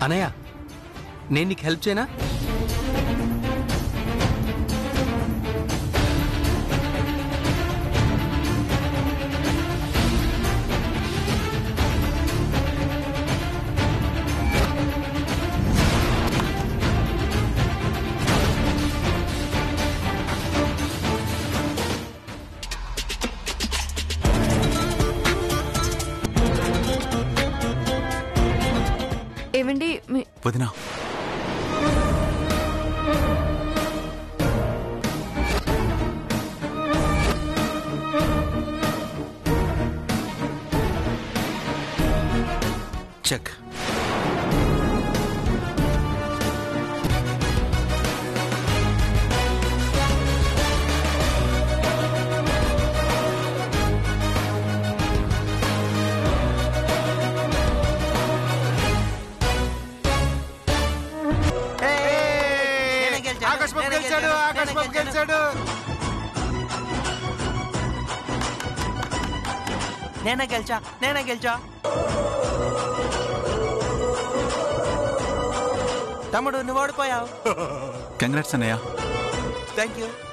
అనయ్య నేను నీకు హెల్ప్ చేయనా ఏమండి మీ- వదినా చెక్ నేనే గెలిచాను, ఆకాశ్ బాబు నేనే గెలిచాడు గెలిచాను, ఆకాశ్ నేనే బాబు గెలిచాడు నేనే గెలిచా నేనే గెలిచా తమ్ముడు నువ్వు ఓడిపోయావు కంగ్రాట్స్ అన్నయ్య థ్యాంక్ యూ